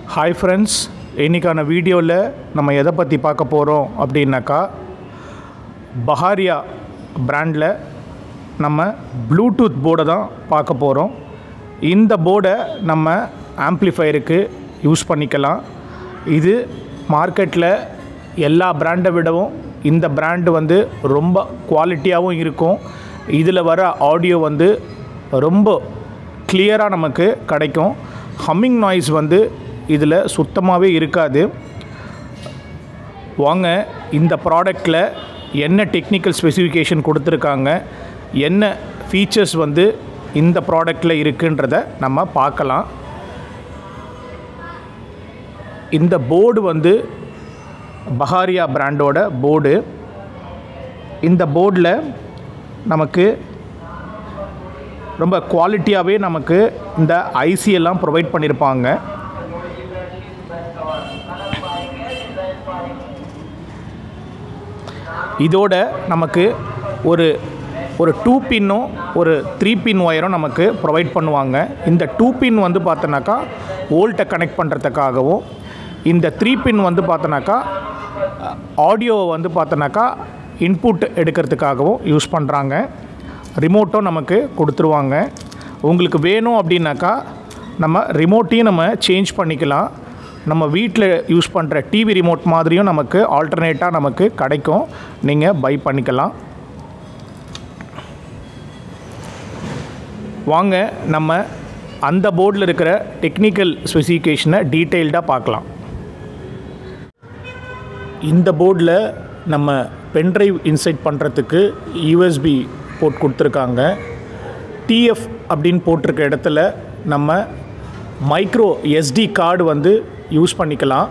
hi friends இன்றைக்கான வீடியோவில் நம்ம எதை பற்றி பார்க்க போகிறோம் அப்படின்னாக்கா பஹாரியா பிராண்டில் நம்ம ப்ளூடூத் போர்டை தான் பார்க்க போகிறோம் இந்த போர்டை நம்ம ஆம்ப்ளிஃபையருக்கு யூஸ் பண்ணிக்கலாம் இது மார்க்கெட்டில் எல்லா பிராண்டை விடவும் இந்த பிராண்டு வந்து ரொம்ப குவாலிட்டியாகவும் இருக்கும் இதில் வர ஆடியோ வந்து ரொம்ப கிளியராக நமக்கு கிடைக்கும் ஹம்மிங் நாய்ஸ் வந்து இதில் சுத்தமாகவே இருக்காது வாங்க இந்த ப்ராடக்டில் என்ன டெக்னிக்கல் ஸ்பெசிஃபிகேஷன் கொடுத்துருக்காங்க என்ன ஃபீச்சர்ஸ் வந்து இந்த ப்ராடக்டில் இருக்குன்றத நம்ம பார்க்கலாம் இந்த போர்டு வந்து பஹாரியா பிராண்டோட போர்டு இந்த போர்டில் நமக்கு ரொம்ப குவாலிட்டியாகவே நமக்கு இந்த ஐசி எல்லாம் ப்ரொவைட் பண்ணியிருப்பாங்க இதோட நமக்கு ஒரு ஒரு டூ பின்னும் ஒரு த்ரீ பின் ஒயரும் நமக்கு ப்ரொவைட் பண்ணுவாங்க இந்த டூ பின் வந்து பார்த்தோன்னாக்கா வோல்ட்டை கனெக்ட் பண்ணுறதுக்காகவும் இந்த த்ரீ பின் வந்து பார்த்தோன்னாக்கா ஆடியோவை வந்து பார்த்தோன்னாக்கா இன்புட் எடுக்கிறதுக்காகவும் யூஸ் பண்ணுறாங்க ரிமோட்டும் நமக்கு கொடுத்துருவாங்க உங்களுக்கு வேணும் அப்படின்னாக்கா நம்ம ரிமோட்டையும் நம்ம சேஞ்ச் பண்ணிக்கலாம் நம்ம வீட்டில் யூஸ் பண்ணுற டிவி ரிமோட் மாதிரியும் நமக்கு ஆல்டர்னேட்டாக நமக்கு கிடைக்கும் நீங்கள் பை பண்ணிக்கலாம் வாங்க நம்ம அந்த போர்டில் இருக்கிற டெக்னிக்கல் ஸ்பெசிஃபிகேஷனை டீட்டெயில்டாக பார்க்கலாம் இந்த போர்டில் நம்ம பென்ட்ரைவ் இன்சைட் பண்ணுறதுக்கு யூஎஸ்பி போர்ட் கொடுத்துருக்காங்க டிஎஃப் அப்படின்னு போட்டிருக்க இடத்துல நம்ம மைக்ரோ எஸ்டி கார்டு வந்து யூஸ் பண்ணிக்கலாம்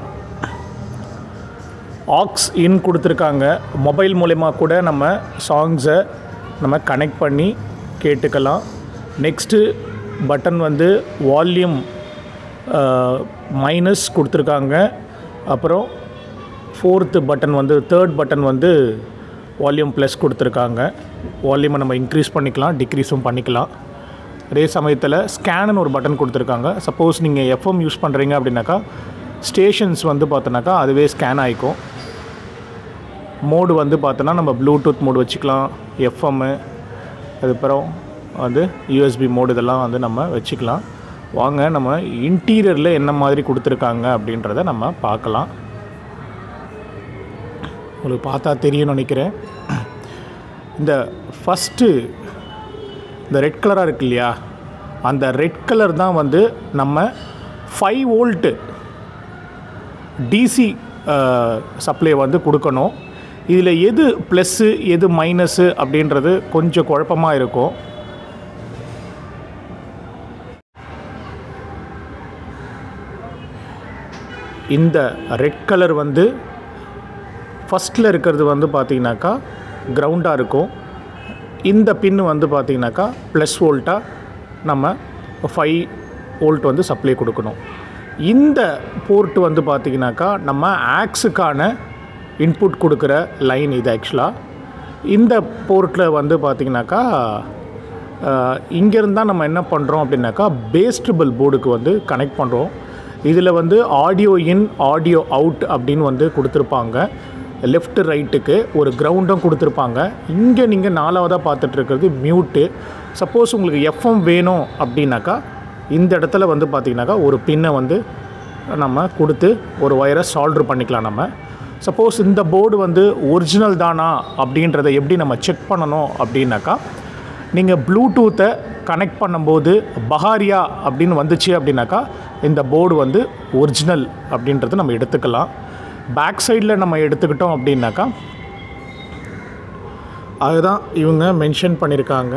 ஆக்ஸ் இன் கொடுத்துருக்காங்க மொபைல் மூலயமா கூட நம்ம சாங்ஸை நம்ம கனெக்ட் பண்ணி கேட்டுக்கலாம் நெக்ஸ்ட்டு பட்டன் வந்து வால்யூம் மைனஸ் கொடுத்துருக்காங்க அப்புறம் ஃபோர்த்து பட்டன் வந்து தேர்ட் பட்டன் வந்து வால்யூம் ப்ளஸ் கொடுத்துருக்காங்க வால்யூமை நம்ம இன்க்ரீஸ் பண்ணிக்கலாம் டிக்ரீஸும் பண்ணிக்கலாம் அதே சமயத்தில் ஸ்கேனுன்னு ஒரு பட்டன் கொடுத்துருக்காங்க சப்போஸ் நீங்கள் எஃப்எம் யூஸ் பண்ணுறீங்க அப்படின்னாக்கா ஸ்டேஷன்ஸ் வந்து பார்த்தோன்னாக்கா அதுவே ஸ்கேன் ஆகிக்கும் மோடு வந்து பார்த்தோன்னா நம்ம ப்ளூடூத் மோடு வச்சுக்கலாம் எஃப்எம்மு அதுக்கப்புறம் வந்து யூஎஸ்பி மோடு இதெல்லாம் வந்து நம்ம வச்சுக்கலாம் வாங்க நம்ம இன்டீரியரில் என்ன மாதிரி கொடுத்துருக்காங்க அப்படின்றத நம்ம பார்க்கலாம் உங்களுக்கு பார்த்தா தெரியும்னு நினைக்கிறேன் இந்த ஃபஸ்ட்டு இந்த ரெட் கலராக இருக்கு இல்லையா அந்த ரெட் கலர் தான் வந்து நம்ம ஃபைவ் வோல்ட்டு டிசி சப்ளை வந்து கொடுக்கணும் இதில் எது ப்ளஸ்ஸு எது மைனஸு அப்படின்றது கொஞ்சம் குழப்பமாக இருக்கும் இந்த ரெட் கலர் வந்து ஃபஸ்ட்டில் இருக்கிறது வந்து பார்த்திங்கனாக்கா கிரவுண்டாக இருக்கும் இந்த பின்னு வந்து பார்த்திங்கனாக்கா ப்ளஸ் வோல்ட்டாக நம்ம ஃபைவ் வோல்ட் வந்து சப்ளை கொடுக்கணும் இந்த போர்ட் வந்து பார்த்திங்கனாக்கா நம்ம ஆக்ஸுக்கான இன்புட் கொடுக்குற லைன் இது ஆக்சுவலாக இந்த போர்ட்டில் வந்து பார்த்திங்கனாக்கா இங்கேருந்து தான் நம்ம என்ன பண்ணுறோம் அப்படின்னாக்கா பேஸ்டபிள் போர்டுக்கு வந்து கனெக்ட் பண்ணுறோம் இதில் வந்து ஆடியோ இன் ஆடியோ அவுட் அப்படின்னு வந்து கொடுத்துருப்பாங்க லெஃப்ட் ரைட்டுக்கு ஒரு கிரவுண்டும் கொடுத்துருப்பாங்க இங்கே நீங்கள் நாலாவதாக பார்த்துட்டு இருக்கிறது மியூட்டு சப்போஸ் உங்களுக்கு எஃப்எம் வேணும் அப்படின்னாக்கா இந்த இடத்துல வந்து பார்த்திங்கனாக்கா ஒரு பின்னை வந்து நம்ம கொடுத்து ஒரு ஒயரை சால்ட்ரு பண்ணிக்கலாம் நம்ம சப்போஸ் இந்த போர்டு வந்து ஒரிஜினல் தானா அப்படின்றத எப்படி நம்ம செக் பண்ணணும் அப்படின்னாக்கா நீங்கள் ப்ளூடூத்தை கனெக்ட் பண்ணும்போது பஹாரியா அப்படின்னு வந்துச்சு அப்படின்னாக்கா இந்த போர்டு வந்து ஒரிஜினல் அப்படின்றத நம்ம எடுத்துக்கலாம் பேக் சைடில் நம்ம எடுத்துக்கிட்டோம் அப்படின்னாக்கா அதுதான் இவங்க மென்ஷன் பண்ணியிருக்காங்க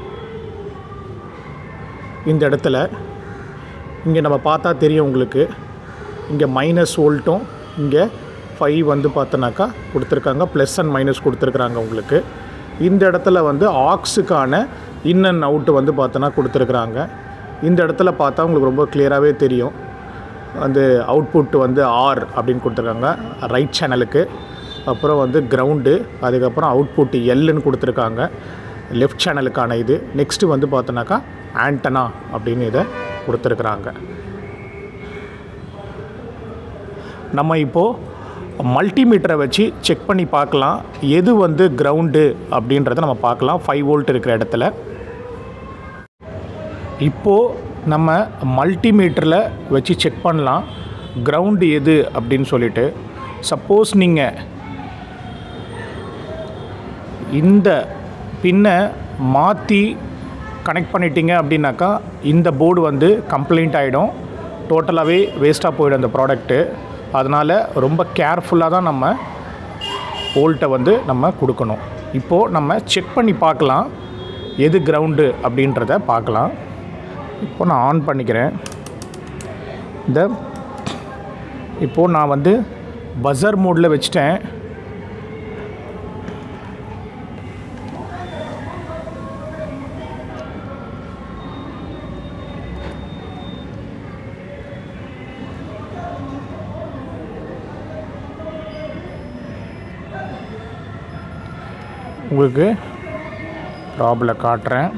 இந்த இடத்துல இங்கே நம்ம பார்த்தா தெரியும் உங்களுக்கு இங்கே மைனஸ் வோல்ட்டும் இங்கே ஃபைவ் வந்து பார்த்தோன்னாக்கா கொடுத்துருக்காங்க ப்ளஸ் அண்ட் மைனஸ் கொடுத்துருக்குறாங்க உங்களுக்கு இந்த இடத்துல வந்து ஆக்ஸுக்கான இன் அண்ட் அவுட்டு வந்து பார்த்தோன்னா கொடுத்துருக்குறாங்க இந்த இடத்துல பார்த்தா உங்களுக்கு ரொம்ப கிளியராகவே தெரியும் வந்து அவுட்புட் வந்து ஆர் அப்படின்னு கொடுத்துருக்காங்க ரைட் சேனலுக்கு அப்புறம் வந்து கிரவுண்டு அதுக்கப்புறம் அவுட்புட் எல்லுன்னு கொடுத்துருக்காங்க லெஃப்ட் சேனலுக்கான இது நெக்ஸ்ட்டு வந்து பார்த்தோன்னாக்கா ஆண்டனா அப்படின்னு இதை கொடுத்துருக்குறாங்க நம்ம இப்போது மல்டிமீட்டரை வச்சு செக் பண்ணி பார்க்கலாம் எது வந்து கிரவுண்டு அப்படின்றத நம்ம பார்க்கலாம் ஃபைவ் வோல்ட் இருக்கிற இடத்துல இப்போது நம்ம மல்டிமீட்டரில் வச்சு செக் பண்ணலாம் கிரவுண்டு எது அப்படின்னு சொல்லிட்டு சப்போஸ் நீங்கள் இந்த பின்னை மாற்றி கனெக்ட் பண்ணிட்டீங்க அப்படின்னாக்கா இந்த போர்டு வந்து கம்ப்ளைண்ட் ஆகிடும் டோட்டலாகவே வேஸ்ட்டாக போயிடும் அந்த ப்ராடக்ட்டு அதனால் ரொம்ப கேர்ஃபுல்லாக தான் நம்ம வோல்ட்டை வந்து நம்ம கொடுக்கணும் இப்போது நம்ம செக் பண்ணி பார்க்கலாம் எது கிரவுண்டு அப்படின்றத பார்க்கலாம் இப்போ நான் ஆன் பண்ணிக்கிறேன் இந்த இப்போது நான் வந்து பஸர் மோடில் வச்சுட்டேன் உங்களுக்கு ப்ராப்ளம் காட்டுறேன்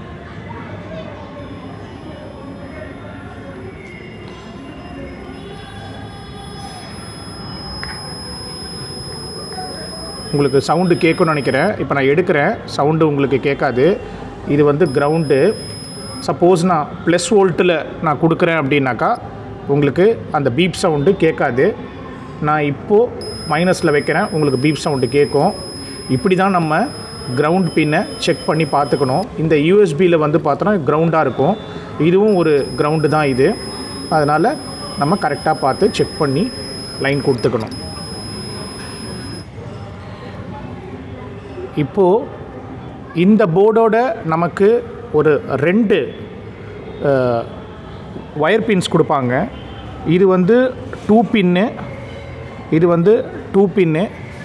உங்களுக்கு சவுண்டு கேட்கும்னு நினைக்கிறேன் இப்போ நான் எடுக்கிறேன் சவுண்டு உங்களுக்கு கேட்காது இது வந்து கிரவுண்டு சப்போஸ் நான் ப்ளஸ் வோல்ட்டில் நான் கொடுக்குறேன் அப்படின்னாக்கா உங்களுக்கு அந்த பீப் சவுண்டு கேட்காது நான் இப்போது மைனஸில் வைக்கிறேன் உங்களுக்கு பீப் சவுண்டு கேட்கும் இப்படி தான் நம்ம கிரவுண்ட் பின்னை செக் பண்ணி பார்த்துக்கணும் இந்த யூஎஸ்பியில் வந்து பார்த்தோன்னா கிரவுண்டாக இருக்கும் இதுவும் ஒரு கிரவுண்டு தான் இது அதனால் நம்ம கரெக்டாக பார்த்து செக் பண்ணி லைன் கொடுத்துக்கணும் இப்போது இந்த போர்டோட நமக்கு ஒரு ரெண்டு ஒயர் பின்ஸ் கொடுப்பாங்க இது வந்து டூ பின்னு இது வந்து டூ பின்னு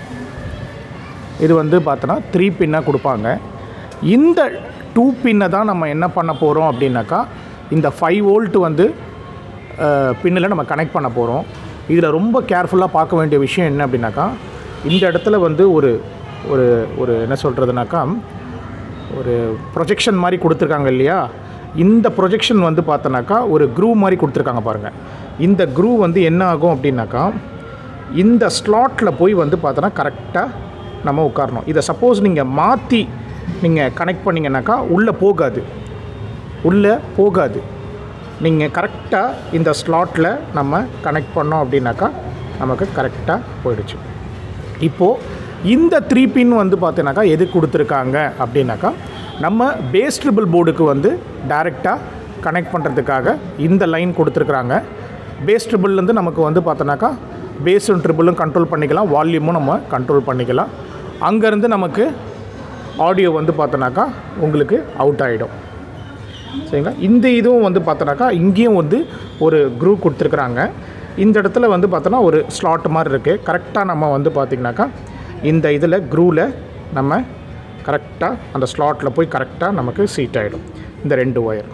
இது வந்து பார்த்தோன்னா த்ரீ பின்னாக கொடுப்பாங்க இந்த டூ பின்னை தான் நம்ம என்ன பண்ண போகிறோம் அப்படின்னாக்கா இந்த ஃபைவ் வோல்ட் வந்து பின்னில் நம்ம கனெக்ட் பண்ண போகிறோம் இதில் ரொம்ப கேர்ஃபுல்லாக பார்க்க வேண்டிய விஷயம் என்ன அப்படின்னாக்கா இந்த இடத்துல வந்து ஒரு ஒரு ஒரு என்ன சொல்கிறதுனாக்கா ஒரு ப்ரொஜெக்ஷன் மாதிரி கொடுத்துருக்காங்க இல்லையா இந்த ப்ரொஜெக்ஷன் வந்து பார்த்தோன்னாக்கா ஒரு க்ரூ மாதிரி கொடுத்துருக்காங்க பாருங்கள் இந்த க்ரூ வந்து என்ன ஆகும் அப்படின்னாக்கா இந்த ஸ்லாட்டில் போய் வந்து பார்த்தோன்னா கரெக்டாக நம்ம உட்காரணும் இதை சப்போஸ் நீங்கள் மாற்றி நீங்கள் கனெக்ட் பண்ணிங்கனாக்கா உள்ளே போகாது உள்ளே போகாது நீங்கள் கரெக்டாக இந்த ஸ்லாட்டில் நம்ம கனெக்ட் பண்ணோம் அப்படின்னாக்கா நமக்கு கரெக்டாக போயிடுச்சு இப்போது இந்த த்ரீ பின் வந்து பார்த்தீங்கன்னாக்கா எது கொடுத்துருக்காங்க அப்படின்னாக்கா நம்ம பேஸ் ட்ரிபிள் போர்டுக்கு வந்து டைரெக்டாக கனெக்ட் பண்ணுறதுக்காக இந்த லைன் கொடுத்துருக்குறாங்க பேஸ் ட்ரிபிள்லேருந்து நமக்கு வந்து பார்த்தோன்னாக்கா பேஸும் ட்ரிபிளும் கண்ட்ரோல் பண்ணிக்கலாம் வால்யூமும் நம்ம கண்ட்ரோல் பண்ணிக்கலாம் அங்கேருந்து நமக்கு ஆடியோ வந்து பார்த்தோன்னாக்கா உங்களுக்கு அவுட் ஆகிடும் சரிங்களா இந்த இதுவும் வந்து பார்த்தோன்னாக்கா இங்கேயும் வந்து ஒரு குரூப் கொடுத்துருக்குறாங்க இந்த இடத்துல வந்து பார்த்தோன்னா ஒரு ஸ்லாட் மாதிரி இருக்குது கரெக்டாக நம்ம வந்து பார்த்திங்கனாக்கா இந்த இதில் க்ரூவில் நம்ம கரெக்டாக அந்த ஸ்லாட்டில் போய் கரெக்டாக நமக்கு சீட் ஆகிடும் இந்த ரெண்டு ஒயர்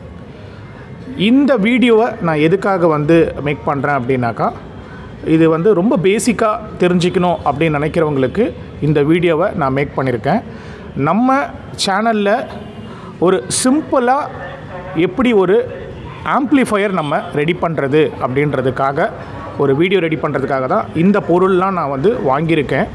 இந்த வீடியோவை நான் எதுக்காக வந்து மேக் பண்ணுறேன் அப்படின்னாக்கா இது வந்து ரொம்ப பேசிக்காக தெரிஞ்சுக்கணும் அப்படின்னு நினைக்கிறவங்களுக்கு இந்த வீடியோவை நான் மேக் பண்ணியிருக்கேன் நம்ம சேனலில் ஒரு சிம்பிளாக எப்படி ஒரு ஆம்ப்ளிஃபையர் நம்ம ரெடி பண்ணுறது அப்படின்றதுக்காக ஒரு வீடியோ ரெடி பண்ணுறதுக்காக தான் இந்த பொருள்லாம் நான் வந்து வாங்கியிருக்கேன்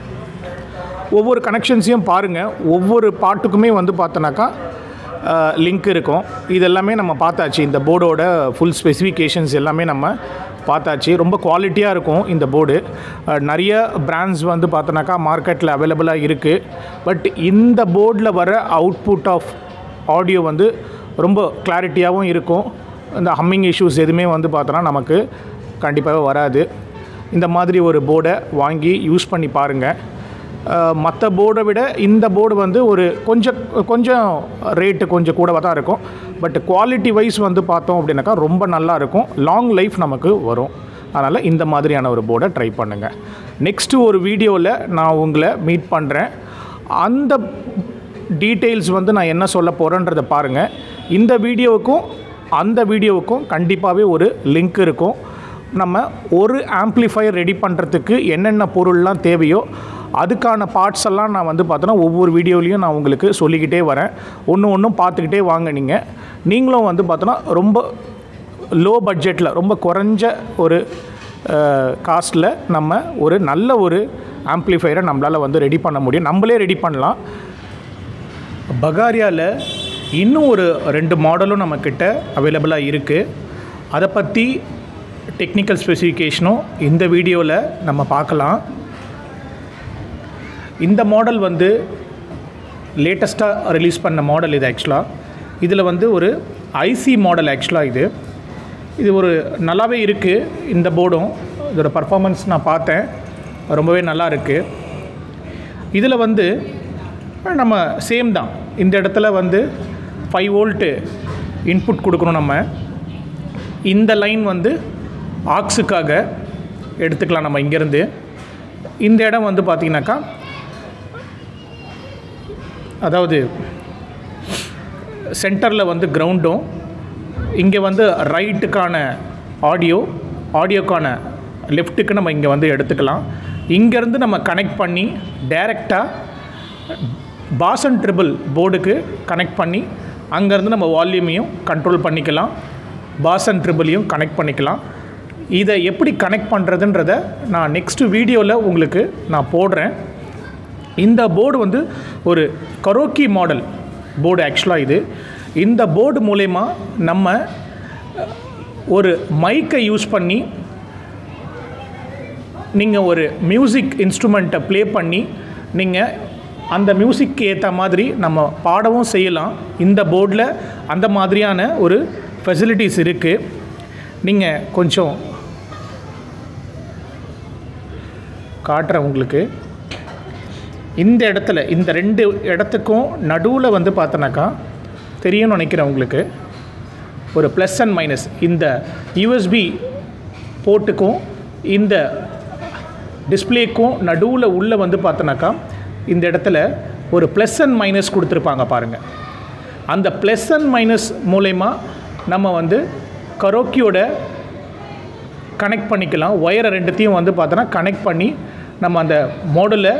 ஒவ்வொரு கனெக்ஷன்ஸையும் பாருங்கள் ஒவ்வொரு பாட்டுக்குமே வந்து பார்த்தோன்னாக்கா லிங்க் இருக்கும் இது எல்லாமே நம்ம பார்த்தாச்சு இந்த போர்டோட ஃபுல் ஸ்பெசிஃபிகேஷன்ஸ் எல்லாமே நம்ம பார்த்தாச்சு ரொம்ப குவாலிட்டியாக இருக்கும் இந்த போர்டு நிறைய பிராண்ட்ஸ் வந்து பார்த்தோன்னாக்கா மார்க்கெட்டில் அவைலபிளாக இருக்குது பட் இந்த போர்டில் வர அவுட்புட் ஆஃப் ஆடியோ வந்து ரொம்ப கிளாரிட்டியாகவும் இருக்கும் இந்த ஹம்மிங் இஷ்யூஸ் எதுவுமே வந்து பார்த்தோன்னா நமக்கு கண்டிப்பாக வராது இந்த மாதிரி ஒரு போர்டை வாங்கி யூஸ் பண்ணி பாருங்கள் மற்ற போர்டை விட இந்த போர்டு வந்து ஒரு கொஞ்சம் கொஞ்சம் ரேட்டு கொஞ்சம் கூடவாக தான் இருக்கும் பட் குவாலிட்டி வைஸ் வந்து பார்த்தோம் அப்படின்னாக்கா ரொம்ப நல்லா இருக்கும் லாங் லைஃப் நமக்கு வரும் அதனால் இந்த மாதிரியான ஒரு போர்டை ட்ரை பண்ணுங்கள் நெக்ஸ்ட்டு ஒரு வீடியோவில் நான் உங்களை மீட் பண்ணுறேன் அந்த டீட்டெயில்ஸ் வந்து நான் என்ன சொல்ல போகிறேன்றதை பாருங்கள் இந்த வீடியோவுக்கும் அந்த வீடியோவுக்கும் கண்டிப்பாகவே ஒரு லிங்க் இருக்கும் நம்ம ஒரு ஆம்ப்ளிஃபையர் ரெடி பண்ணுறதுக்கு என்னென்ன பொருள்லாம் தேவையோ அதுக்கான பார்ட்ஸ் எல்லாம் நான் வந்து பார்த்தோன்னா ஒவ்வொரு வீடியோலையும் நான் உங்களுக்கு சொல்லிக்கிட்டே வரேன் ஒன்று ஒன்றும் பார்த்துக்கிட்டே வாங்க நீங்கள் நீங்களும் வந்து பார்த்தோன்னா ரொம்ப லோ பட்ஜெட்டில் ரொம்ப குறைஞ்ச ஒரு காஸ்ட்டில் நம்ம ஒரு நல்ல ஒரு ஆம்ப்ளிஃபையரை நம்மளால் வந்து ரெடி பண்ண முடியும் நம்மளே ரெடி பண்ணலாம் பகாரியாவில் இன்னும் ஒரு ரெண்டு மாடலும் நம்மக்கிட்ட அவைலபிளாக இருக்குது அதை பற்றி டெக்னிக்கல் ஸ்பெசிஃபிகேஷனும் இந்த வீடியோவில் நம்ம பார்க்கலாம் இந்த மாடல் வந்து லேட்டஸ்ட்டாக ரிலீஸ் பண்ண மாடல் இது ஆக்சுவலாக இதில் வந்து ஒரு ஐசி மாடல் ஆக்சுவலாக இது இது ஒரு நல்லாவே இருக்குது இந்த போர்டும் இதோட பர்ஃபார்மன்ஸ் நான் பார்த்தேன் ரொம்பவே நல்லா இருக்குது இதில் வந்து நம்ம சேம் தான் இந்த இடத்துல வந்து ஃபைவ் வோல்ட்டு இன்புட் கொடுக்கணும் நம்ம இந்த லைன் வந்து ஆக்ஸுக்காக எடுத்துக்கலாம் நம்ம இங்கேருந்து இந்த இடம் வந்து பார்த்திங்கனாக்கா அதாவது சென்டரில் வந்து கிரவுண்டும் இங்கே வந்து ரைட்டுக்கான ஆடியோ ஆடியோக்கான லெஃப்ட்டுக்கு நம்ம இங்கே வந்து எடுத்துக்கலாம் இங்கேருந்து நம்ம கனெக்ட் பண்ணி டைரெக்டாக பாஸ் அண்ட் ட்ரிபிள் போர்டுக்கு கனெக்ட் பண்ணி அங்கேருந்து நம்ம வால்யூமையும் கண்ட்ரோல் பண்ணிக்கலாம் பாஸ் அண்ட் ட்ரிபிளையும் கனெக்ட் பண்ணிக்கலாம் இதை எப்படி கனெக்ட் பண்ணுறதுன்றத நான் நெக்ஸ்ட்டு வீடியோவில் உங்களுக்கு நான் போடுறேன் இந்த போர்டு வந்து ஒரு கரோக்கி மாடல் போர்டு ஆக்சுவலாக இது இந்த போர்டு மூலயமா நம்ம ஒரு மைக்கை யூஸ் பண்ணி நீங்கள் ஒரு மியூசிக் இன்ஸ்ட்ருமெண்ட்டை ப்ளே பண்ணி நீங்கள் அந்த மியூசிக்கு ஏற்ற மாதிரி நம்ம பாடவும் செய்யலாம் இந்த போர்டில் அந்த மாதிரியான ஒரு ஃபெசிலிட்டிஸ் இருக்குது நீங்கள் கொஞ்சம் காட்டுறேன் உங்களுக்கு இந்த இடத்துல இந்த ரெண்டு இடத்துக்கும் நடுவில் வந்து பார்த்தோன்னாக்கா தெரியும்னு நினைக்கிறேன் உங்களுக்கு ஒரு ப்ளஸ் அண்ட் மைனஸ் இந்த யூஎஸ்பி போர்ட்டுக்கும் இந்த டிஸ்பிளேக்கும் நடுவில் உள்ளே வந்து பார்த்தோன்னாக்கா இந்த இடத்துல ஒரு ப்ளஸ் அண்ட் மைனஸ் கொடுத்துருப்பாங்க பாருங்கள் அந்த ப்ளஸ் அண்ட் மைனஸ் மூலயமா நம்ம வந்து கரோக்கியோட கனெக்ட் பண்ணிக்கலாம் ஒயரை ரெண்டுத்தையும் வந்து பார்த்தோன்னா கனெக்ட் பண்ணி நம்ம அந்த மாடலை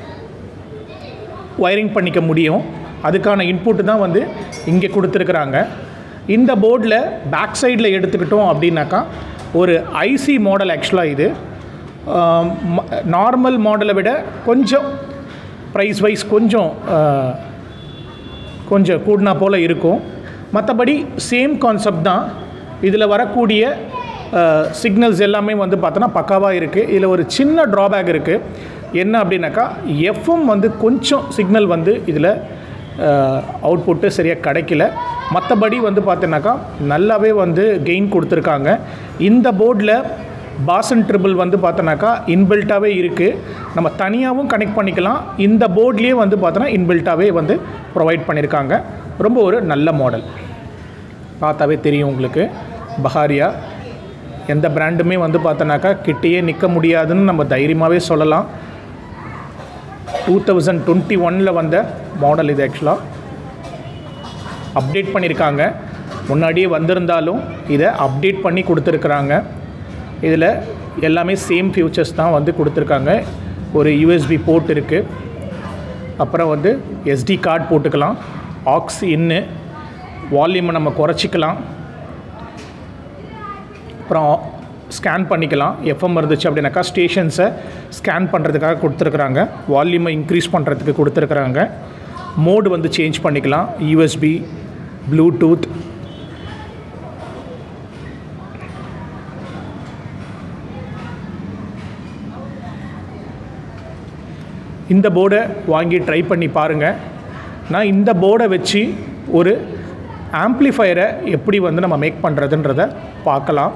ஒயரிங் பண்ணிக்க முடியும் அதுக்கான இன்புட்டு தான் வந்து இங்கே கொடுத்துருக்குறாங்க இந்த போர்டில் பேக் சைடில் எடுத்துக்கிட்டோம் அப்படின்னாக்கா ஒரு ஐசி மாடல் ஆக்சுவலாக இது நார்மல் மாடலை விட கொஞ்சம் ப்ரைஸ் வைஸ் கொஞ்சம் கொஞ்சம் கூடினா போல் இருக்கும் மற்றபடி சேம் கான்செப்ட் தான் இதில் வரக்கூடிய சிக்னல்ஸ் எல்லாமே வந்து பார்த்தோன்னா பக்காவாக இருக்குது இதில் ஒரு சின்ன ட்ராபேக் இருக்குது என்ன அப்படின்னாக்கா எஃப்எம் வந்து கொஞ்சம் சிக்னல் வந்து இதில் அவுட்புட்டு சரியாக கிடைக்கல மற்றபடி வந்து பார்த்தோன்னாக்கா நல்லாவே வந்து கெயின் கொடுத்துருக்காங்க இந்த போர்டில் பாசன் ட்ரிபிள் வந்து பார்த்தோன்னாக்கா இன்பில்ட்டாகவே இருக்குது நம்ம தனியாகவும் கனெக்ட் பண்ணிக்கலாம் இந்த போர்ட்லேயே வந்து பார்த்தோன்னா இன்பில்ட்டாகவே வந்து ப்ரொவைட் பண்ணியிருக்காங்க ரொம்ப ஒரு நல்ல மாடல் பார்த்தாவே தெரியும் உங்களுக்கு பஹாரியா எந்த பிராண்டுமே வந்து பார்த்தோன்னாக்கா கிட்டேயே நிற்க முடியாதுன்னு நம்ம தைரியமாகவே சொல்லலாம் டூ தௌசண்ட் டுவெண்ட்டி ஒனில் வந்த மாடல் இது ஆக்சுவலாக அப்டேட் பண்ணியிருக்காங்க முன்னாடியே வந்திருந்தாலும் இதை அப்டேட் பண்ணி கொடுத்துருக்குறாங்க இதில் எல்லாமே சேம் ஃபியூச்சர்ஸ் தான் வந்து கொடுத்துருக்காங்க ஒரு யூஎஸ்பி போர்ட் இருக்குது அப்புறம் வந்து எஸ்டி கார்டு போட்டுக்கலாம் ஆக்ஸ் இன்னு வால்யூமை நம்ம குறைச்சிக்கலாம் அப்புறம் ஸ்கேன் பண்ணிக்கலாம் எஃப்எம் இருந்துச்சு அப்படின்னாக்கா ஸ்டேஷன்ஸை ஸ்கேன் பண்ணுறதுக்காக கொடுத்துருக்குறாங்க வால்யூமை இன்க்ரீஸ் பண்ணுறதுக்கு கொடுத்துருக்குறாங்க மோடு வந்து சேஞ்ச் பண்ணிக்கலாம் யூஎஸ்பி ப்ளூடூத் இந்த போர்டை வாங்கி ட்ரை பண்ணி பாருங்கள் நான் இந்த போர்டை வச்சு ஒரு ஆம்ப்ளிஃபையரை எப்படி வந்து நம்ம மேக் பண்ணுறதுன்றத பார்க்கலாம்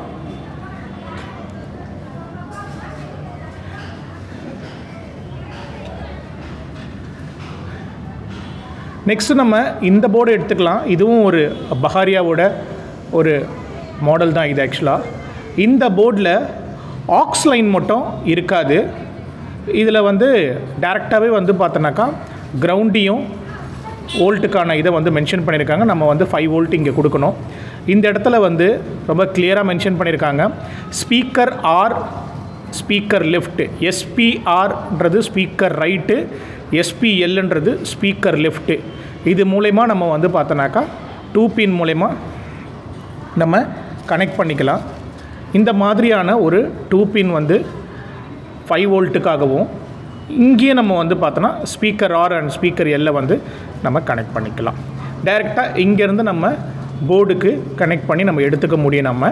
நெக்ஸ்ட்டு நம்ம இந்த போர்டு எடுத்துக்கலாம் இதுவும் ஒரு பஹாரியாவோட ஒரு மாடல் தான் இது ஆக்சுவலாக இந்த போர்டில் ஆக்ஸ் லைன் மட்டும் இருக்காது இதில் வந்து டேரெக்டாகவே வந்து பார்த்தோன்னாக்கா கிரவுண்டியும் வோல்ட்டுக்கான இதை வந்து மென்ஷன் பண்ணியிருக்காங்க நம்ம வந்து ஃபைவ் வோல்ட் இங்கே கொடுக்கணும் இந்த இடத்துல வந்து ரொம்ப கிளியராக மென்ஷன் பண்ணியிருக்காங்க ஸ்பீக்கர் ஆர் ஸ்பீக்கர் லெஃப்ட் எஸ்பிஆர்ன்றது ஸ்பீக்கர் ரைட்டு எஸ்பிஎல்ன்றது ஸ்பீக்கர் லெஃப்ட்டு இது மூலயமா நம்ம வந்து பார்த்தோன்னாக்கா டூ பின் மூலயமா நம்ம கனெக்ட் பண்ணிக்கலாம் இந்த மாதிரியான ஒரு டூ பின் வந்து ஃபைவ் வோல்ட்டுக்காகவும் இங்கேயே நம்ம வந்து பார்த்தோன்னா ஸ்பீக்கர் ஆர் அண்ட் ஸ்பீக்கர் எல்லை வந்து நம்ம கனெக்ட் பண்ணிக்கலாம் டைரெக்டாக இங்கேருந்து நம்ம போர்டுக்கு கனெக்ட் பண்ணி நம்ம எடுத்துக்க முடியும் நம்ம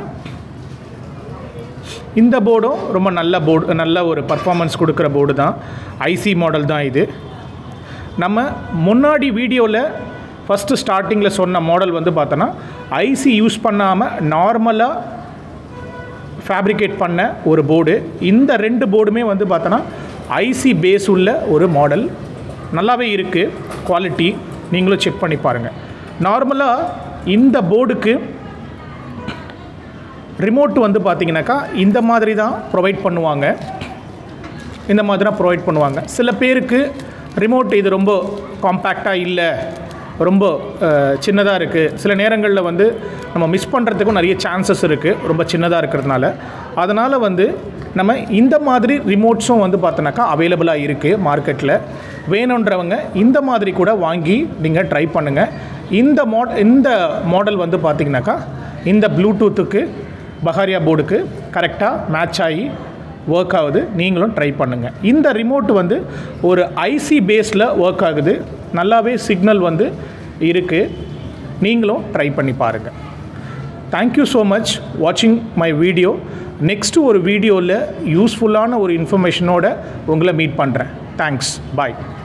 இந்த போர்டும் ரொம்ப நல்ல போர்டு நல்ல ஒரு பர்ஃபார்மன்ஸ் கொடுக்குற போர்டு தான் ஐசி மாடல் தான் இது நம்ம முன்னாடி வீடியோவில் ஃபஸ்ட்டு ஸ்டார்டிங்கில் சொன்ன மாடல் வந்து பார்த்தோன்னா ஐசி யூஸ் பண்ணாமல் நார்மலாக ஃபேப்ரிகேட் பண்ண ஒரு போர்டு இந்த ரெண்டு போர்டுமே வந்து பார்த்தோன்னா ஐசி பேஸ் உள்ள ஒரு மாடல் நல்லாவே இருக்குது குவாலிட்டி நீங்களும் செக் பண்ணி பாருங்கள் நார்மலாக இந்த போர்டுக்கு ரிமோட் வந்து பார்த்தீங்கன்னாக்கா இந்த மாதிரி தான் ப்ரொவைட் பண்ணுவாங்க இந்த மாதிரி தான் ப்ரொவைட் பண்ணுவாங்க சில பேருக்கு ரிமோட் இது ரொம்ப காம்பேக்டாக இல்லை ரொம்ப சின்னதாக இருக்குது சில நேரங்களில் வந்து நம்ம மிஸ் பண்ணுறதுக்கும் நிறைய சான்சஸ் இருக்குது ரொம்ப சின்னதாக இருக்கிறதுனால அதனால் வந்து நம்ம இந்த மாதிரி ரிமோட்ஸும் வந்து பார்த்தோன்னாக்கா அவைலபிளாக இருக்குது மார்க்கெட்டில் வேணுன்றவங்க இந்த மாதிரி கூட வாங்கி நீங்கள் ட்ரை பண்ணுங்கள் இந்த மாட் இந்த மாடல் வந்து பார்த்திங்கனாக்கா இந்த ப்ளூடூத்துக்கு பஹாரியா போர்டுக்கு கரெக்டாக மேட்ச் ஆகி ஒர்க் ஆகுது நீங்களும் ட்ரை பண்ணுங்கள் இந்த ரிமோட் வந்து ஒரு ஐசி பேஸில் ஒர்க் ஆகுது நல்லாவே சிக்னல் வந்து இருக்குது நீங்களும் ட்ரை பண்ணி பாருங்கள் தேங்க்யூ ஸோ மச் வாட்சிங் மை வீடியோ நெக்ஸ்ட்டு ஒரு வீடியோவில் யூஸ்ஃபுல்லான ஒரு இன்ஃபர்மேஷனோட உங்களை மீட் பண்ணுறேன் தேங்க்ஸ் பாய்